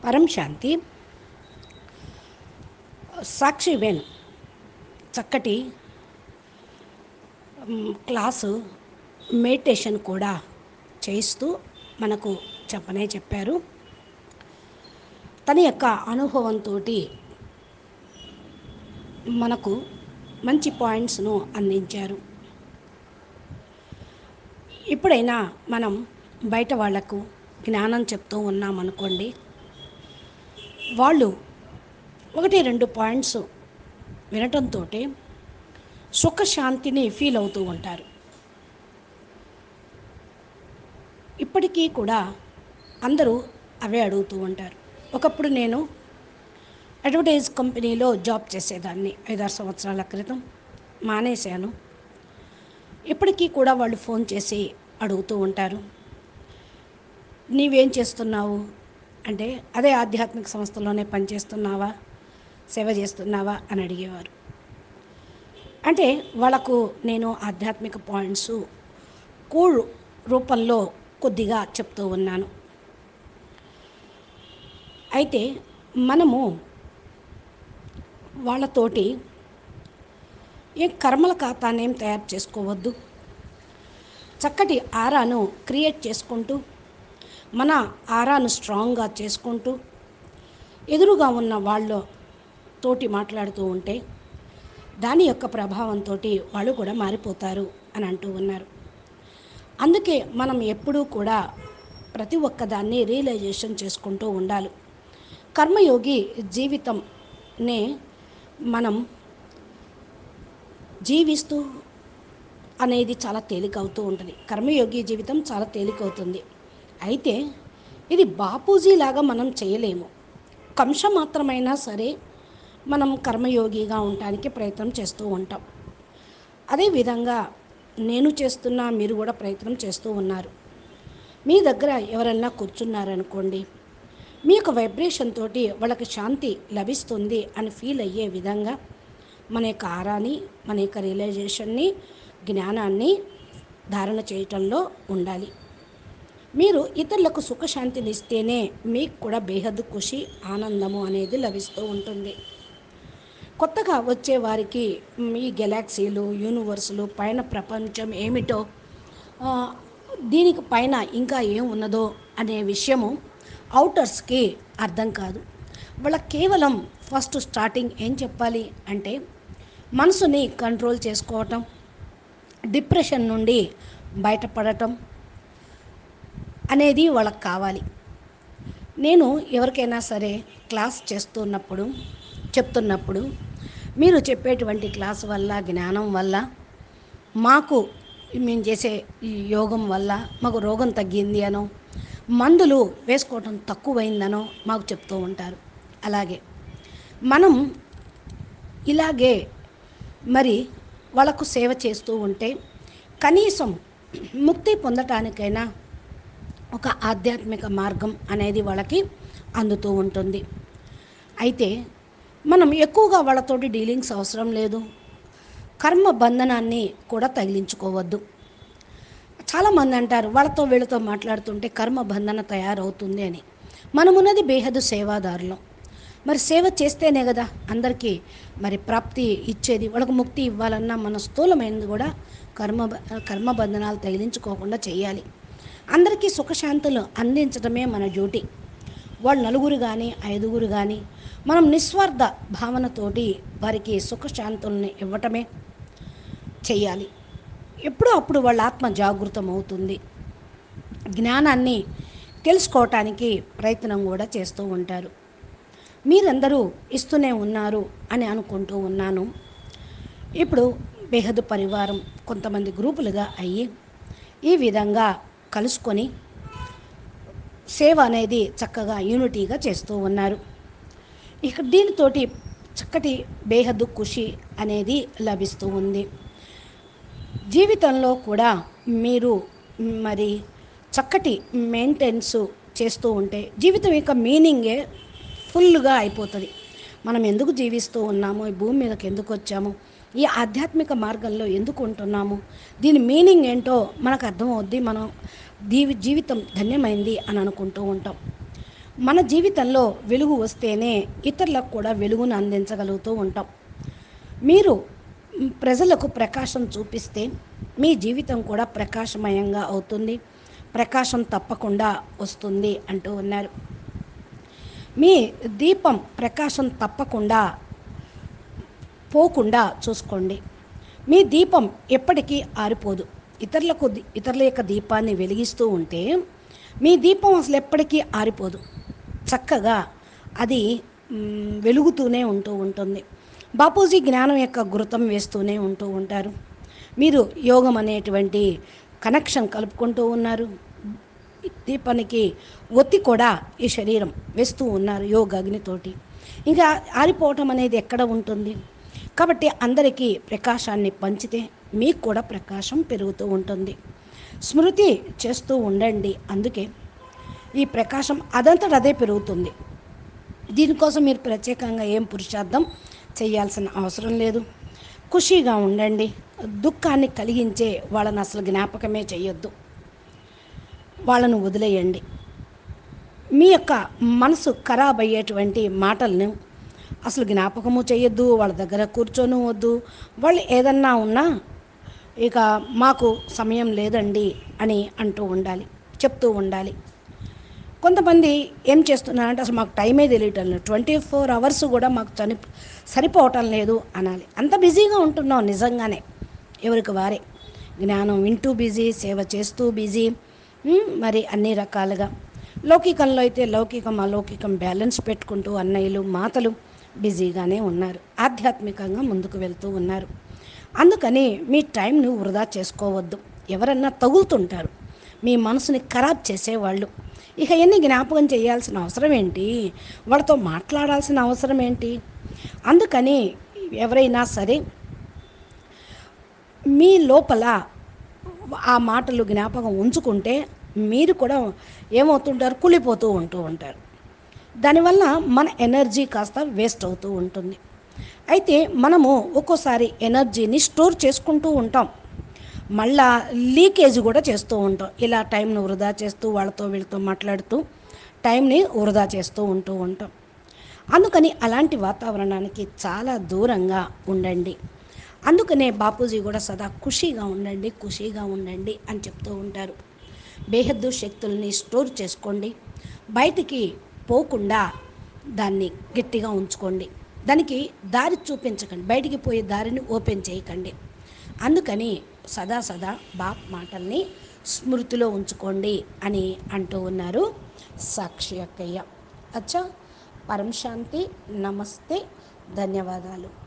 పరం శాంతి సాక్షి వేణు చక్కటి మ్, class meditation కూడా చేయిస్తూ మనకు చెప్పనే చెప్పారు తన యొక్క అనుభవంతో మనకు మంచి పాయింట్స్ను అందించారు ఇప్పుడైనా మనం బయట వాళ్లకు జ్ఞానం చెప్తూ ఉన్నామనుకోండి వాళ్ళు ఒకటి రెండు పాయింట్స్ వినటంతో సుఖశాంతిని ఫీల్ అవుతూ ఉంటారు ఇప్పటికీ కూడా అందరూ అవే అడుగుతూ ఉంటారు ఒకప్పుడు నేను అడ్వర్టైజ్ కంపెనీలో జాబ్ చేసేదాన్ని ఐదారు సంవత్సరాల క్రితం మానేశాను ఇప్పటికీ కూడా వాళ్ళు ఫోన్ చేసి అడుగుతూ ఉంటారు నీవేం చేస్తున్నావు అంటే అదే ఆధ్యాత్మిక సంస్థలోనే పనిచేస్తున్నావా సేవ చేస్తున్నావా అని అడిగేవారు అంటే వాళ్ళకు నేను ఆధ్యాత్మిక పాయింట్స్ కూల్ రూపంలో కొద్దిగా చెప్తూ ఉన్నాను అయితే మనము వాళ్ళతోటి ఏ కర్మల ఖాతానేం తయారు చేసుకోవద్దు చక్కటి ఆరాను క్రియేట్ చేసుకుంటూ మన ఆరాను స్ట్రాంగ్గా చేసుకుంటూ ఎదురుగా ఉన్న వాళ్ళ తోటి మాట్లాడుతూ ఉంటే దాని యొక్క ప్రభావంతో వాళ్ళు కూడా మారిపోతారు అని అంటూ ఉన్నారు అందుకే మనం ఎప్పుడూ కూడా ప్రతి ఒక్కదాన్ని రియలైజేషన్ చేసుకుంటూ ఉండాలి కర్మయోగి జీవితంనే మనం జీవిస్తూ అనేది చాలా తేలిక అవుతూ ఉంటుంది కర్మయోగి జీవితం చాలా తేలిక అవుతుంది అయితే ఇది బాపూజీ లాగా మనం చేయలేము కంశ మాత్రమైనా సరే మనం కర్మయోగిగా ఉండటానికి ప్రయత్నం చేస్తూ ఉంటాం అదేవిధంగా నేను చేస్తున్నా మీరు కూడా ప్రయత్నం చేస్తూ ఉన్నారు మీ దగ్గర ఎవరన్నా కూర్చున్నారనుకోండి మీ యొక్క వైబ్రేషన్ తోటి వాళ్ళకి శాంతి లభిస్తుంది అని ఫీల్ అయ్యే విధంగా మన యొక్క ఆరాని మన యొక్క రియలైజేషన్ని జ్ఞానాన్ని ధారణ చేయటంలో ఉండాలి మీరు ఇతరులకు సుఖశాంతిని ఇస్తేనే మీకు కూడా బేహద్దు ఖుషి ఆనందము అనేది లభిస్తూ ఉంటుంది కొత్తగా వచ్చే వారికి ఈ గెలాక్సీలు యూనివర్సులు పైన ప్రపంచం ఏమిటో ఆ, దీనికి పైన ఇంకా ఏం ఉన్నదో అనే విషయము అవుటర్స్కి అర్థం కాదు వాళ్ళకి కేవలం ఫస్ట్ స్టార్టింగ్ ఏం చెప్పాలి అంటే మనసుని కంట్రోల్ చేసుకోవటం డిప్రెషన్ నుండి బయటపడటం అనేది వాళ్ళకి కావాలి నేను ఎవరికైనా సరే క్లాస్ చేస్తున్నప్పుడు చెప్తున్నప్పుడు మీరు చెప్పేటువంటి క్లాస్ వల్ల జ్ఞానం వల్ల మాకు మేము చేసే ఈ యోగం వల్ల మాకు రోగం తగ్గింది అనో మందులు వేసుకోవటం తక్కువైందనో మాకు చెప్తూ ఉంటారు అలాగే మనం ఇలాగే మరి వాళ్ళకు సేవ చేస్తూ ఉంటే కనీసం ముక్తి పొందటానికైనా ఒక ఆధ్యాత్మిక మార్గం అనేది వాళ్ళకి అందుతూ ఉంటుంది అయితే మనం ఎక్కువగా వాళ్ళతోటి డీలింగ్స్ అవసరం లేదు కర్మ బంధనాన్ని కూడా తగిలించుకోవద్దు చాలామంది అంటారు వాళ్ళతో వీళ్ళతో మాట్లాడుతుంటే కర్మ బంధన తయారవుతుంది అని మనమున్నది బేహదు సేవాదారులం మరి సేవ చేస్తేనే కదా అందరికీ మరి ప్రాప్తి ఇచ్చేది వాళ్ళకు ముక్తి ఇవ్వాలన్నా మన స్థూలమైనది కూడా కర్మ కర్మ బంధనాలు తగిలించుకోకుండా చేయాలి అందరికీ సుఖశాంతులు అందించడమే మన డ్యూటీ వాళ్ళు నలుగురు కానీ ఐదుగురు కానీ మనం నిస్వార్థ భావనతోటి వారికి సుఖశాంతుల్ని ఇవ్వటమే చెయ్యాలి ఎప్పుడో అప్పుడు వాళ్ళ ఆత్మ జాగృతం అవుతుంది జ్ఞానాన్ని తెలుసుకోవటానికి ప్రయత్నం కూడా చేస్తూ ఉంటారు మీరందరూ ఇస్తూనే ఉన్నారు అని అనుకుంటూ ఉన్నాను ఇప్పుడు బేహదు పరివారం కొంతమంది గ్రూపులుగా అయ్యి ఈ విధంగా కలుసుకొని సేవ అనేది చక్కగా యూనిటీగా చేస్తూ ఉన్నారు ఇక దీనితోటి చక్కటి బేహద్దు ఖుషి అనేది లభిస్తూ ఉంది జీవితంలో కూడా మీరు మరి చక్కటి మెయింటెనెన్స్ చేస్తూ ఉంటే జీవితం యొక్క మీనింగే ఫుల్గా అయిపోతుంది మనం ఎందుకు జీవిస్తూ ఉన్నాము ఈ భూమి మీదకి ఎందుకు వచ్చాము ఈ ఆధ్యాత్మిక మార్గంలో ఎందుకు ఉంటున్నాము దీని మీనింగ్ ఏంటో మనకు అర్థమవుద్ది మనం దీవి జీవితం ధన్యమైంది అని అనుకుంటూ ఉంటాం మన జీవితంలో వెలుగు వస్తేనే ఇతరులకు కూడా వెలుగును అందించగలుగుతూ ఉంటాం మీరు మ్, ప్రజలకు ప్రకాశం చూపిస్తే మీ జీవితం కూడా ప్రకాశమయంగా అవుతుంది ప్రకాశం తప్పకుండా వస్తుంది అంటూ ఉన్నారు మీ దీపం ప్రకాశం తప్పకుండా పోకుండా చూసుకోండి మీ దీపం ఎప్పటికీ ఆరిపోదు ఇతరులకు ది- ఇతరుల యొక్క దీపాన్ని వెలిగిస్తూ ఉంటే మీ దీపం అసలు ఎప్పటికీ ఆరిపోదు చక్కగా అది మ్, వెలుగుతూనే ఉంటూ ఉంటుంది బాపూజీ జ్ఞానం యొక్క గురుతం వేస్తూనే ఉంటూ ఉంటారు మీరు యోగం అనేటువంటి కనెక్షన్ కలుపుకుంటూ ఉన్నారు దీపానికి ఒత్తి కూడా ఈ శరీరం వేస్తూ ఉన్నారు యోగ అగ్నితోటి ఇంకా ఆరిపోవటం అనేది ఎక్కడ ఉంటుంది కాబట్టి అందరికీ ప్రకాశాన్ని పంచితే మీకు కూడా ప్రకాశం పెరుగుతూ ఉంటుంది స్మృతి చేస్తూ ఉండండి అందుకే ఈ ప్రకాశం అదంతట అదే పెరుగుతుంది దీనికోసం మీరు ప్రత్యేకంగా ఏం పురుషార్థం చేయాల్సిన అవసరం లేదు ఖుషీగా ఉండండి దుఃఖాన్ని కలిగించే వాళ్ళని అసలు జ్ఞాపకమే చేయొద్దు వాళ్ళను వదిలేయండి మీ యొక్క మనసు ఖరాబ్ అయ్యేటువంటి మాటలను అసలు జ్ఞాపకము చేయొద్దు వాళ్ళ దగ్గర కూర్చొని వద్దు వాళ్ళు ఏదన్నా ఉన్నా ఇక మాకు సమయం లేదండి అని అంటూ ఉండాలి చెప్తూ ఉండాలి కొంతమంది ఏం చేస్తున్నారంటే అసలు మాకు టైమే తెలియటం లేదు ట్వంటీ ఫోర్ అవర్స్ కూడా మాకు చని సరిపోవటం లేదు అనాలి అంత బిజీగా ఉంటున్నాం నిజంగానే ఎవరికి వారే జ్ఞానం వింటూ బిజీ సేవ చేస్తూ బిజీ ఉమ్, మరి అన్ని రకాలుగా లౌకికంలో అయితే లౌకికం అలౌకికం బ్యాలెన్స్ పెట్టుకుంటూ అన్నయ్యలు మాతలు బిజీగానే ఉన్నారు ఆధ్యాత్మికంగా ముందుకు వెళ్తూ ఉన్నారు అందుకని మీ టైంను వృధా చేసుకోవద్దు ఎవరన్నా తగులుతుంటారు మీ మనసుని ఖరాబ్ చేసేవాళ్ళు ఇక ఎన్ని జ్ఞాపకం చేయాల్సిన అవసరం ఏంటి వాళ్ళతో మాట్లాడాల్సిన అవసరం ఏంటి అందుకని ఎవరైనా సరే మీ లోపల ఆ మాటలు జ్ఞాపకం ఉంచుకుంటే మీరు కూడా ఏమవుతుంటారు కుళ్ళిపోతూ ఉంటూ ఉంటారు దానివల్ల మన ఎనర్జీ కాస్త వేస్ట్ అవుతూ ఉంటుంది అయితే మనము ఒక్కోసారి ఎనర్జీని స్టోర్ చేసుకుంటూ ఉంటాం మళ్ళా లీకేజ్ కూడా చేస్తూ ఉంటాం ఇలా టైంను వృధా చేస్తూ వాళ్ళతో వీళ్ళతో మాట్లాడుతూ టైంని వృధా చేస్తూ ఉంటూ ఉంటాం అందుకని అలాంటి వాతావరణానికి చాలా దూరంగా ఉండండి అందుకనే బాపూజీ కూడా సదా ఖుషీగా ఉండండి ఖుషీగా ఉండండి అని చెప్తూ ఉంటారు బేహద్దు శక్తుల్ని స్టోర్ చేసుకోండి బయటికి పోకుండా దాన్ని గట్టిగా ఉంచుకోండి దానికి దారి చూపించకండి బయటికి పోయే దారిని ఓపెన్ చేయకండి అందుకని సదా సదా బాప్ మాటల్ని స్మృతిలో ఉంచుకోండి అని అంటూ ఉన్నారు సాక్షి అక్కయ్య అచ్చా పరం శాంతి నమస్తే ధన్యవాదాలు